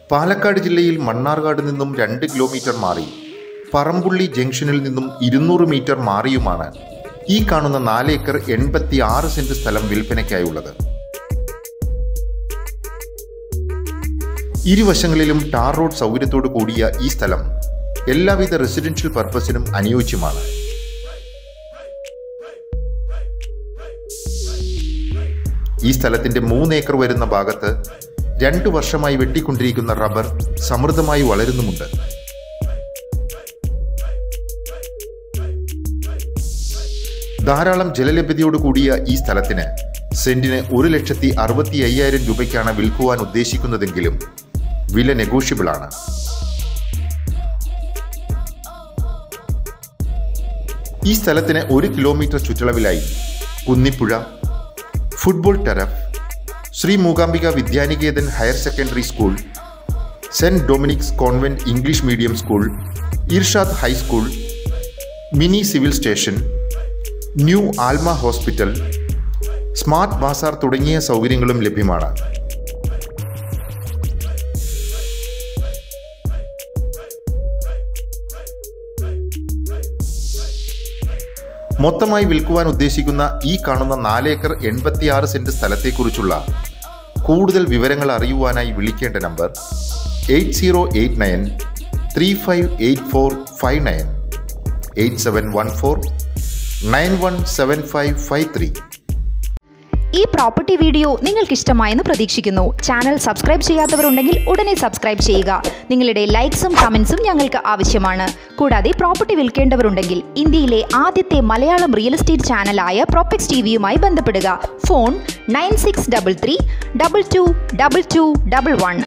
പാലക്കാട് ജില്ലയിൽ മണ്ണാർക്കാട് നിന്നും രണ്ട് കിലോമീറ്റർ മാറി പറമ്പുള്ളി ജംഗ്ഷനിൽ നിന്നും ഇരുന്നൂറ് മീറ്റർ മാറിയുമാണ് ഈ കാണുന്ന നാല് ഏക്കർ എൺപത്തി ആറ് സെന്റ് സ്ഥലം വിൽപ്പനയ്ക്കായുള്ളത് ഇരുവശങ്ങളിലും ടാർ റോഡ് സൗകര്യത്തോടു കൂടിയ ഈ സ്ഥലം എല്ലാവിധ റെസിഡൻഷ്യൽ പർപ്പസിനും അനുയോജ്യമാണ് ഈ സ്ഥലത്തിന്റെ മൂന്ന് ഏക്കർ വരുന്ന ഭാഗത്ത് രണ്ടു വർഷമായി വെട്ടിക്കൊണ്ടിരിക്കുന്ന റബ്ബർ സമൃദ്ധമായി വളരുന്നുമുണ്ട് ധാരാളം ജലലഭ്യതയോട് കൂടിയ ഈ സ്ഥലത്തിന് സെന്റിന് ഒരു ലക്ഷത്തി അറുപത്തി അയ്യായിരം രൂപയ്ക്കാണ് വിൽക്കുവാൻ ഉദ്ദേശിക്കുന്നതെങ്കിലും വില നെഗോഷ്യബിൾ ആണ് ഈ സ്ഥലത്തിന് ഒരു കിലോമീറ്റർ ചുറ്റളവിലായി Kunnippuzha football turf Shri Mookambika Vidyaniketan higher secondary school Saint Dominic's convent English medium school Irshad high school mini civil station new Alma hospital smart bazaar തുടങ്ങിയ സൗകര്യങ്ങളും ലഭ്യമാണ് മൊത്തമായി വിൽക്കുവാൻ ഉദ്ദേശിക്കുന്ന ഈ കാണുന്ന നാലേക്കർ എൺപത്തിയാറ് സെന്റ് സ്ഥലത്തെക്കുറിച്ചുള്ള കൂടുതൽ വിവരങ്ങൾ അറിയുവാനായി വിളിക്കേണ്ട number eight zero eight nine three five eight four five nine eight seven one four nine one seven five five three ഈ പ്രോപ്പർട്ടി വീഡിയോ നിങ്ങൾക്ക് ഇഷ്ടമായെന്ന് പ്രതീക്ഷിക്കുന്നു ചാനൽ സബ്സ്ക്രൈബ് ചെയ്യാത്തവരുണ്ടെങ്കിൽ ഉടനെ സബ്സ്ക്രൈബ് ചെയ്യുക നിങ്ങളുടെ ലൈക്സും കമൻസും ഞങ്ങൾക്ക് ആവശ്യമാണ് കൂടാതെ പ്രോപ്പർട്ടി വിൽക്കേണ്ടവരുണ്ടെങ്കിൽ ഇന്ത്യയിലെ ആദ്യത്തെ മലയാളം റിയൽ എസ്റ്റേറ്റ് ചാനലായ പ്രോപ്പക്സ് ടി വിയുമായി ബന്ധപ്പെടുക phone nine six double three double two double two double one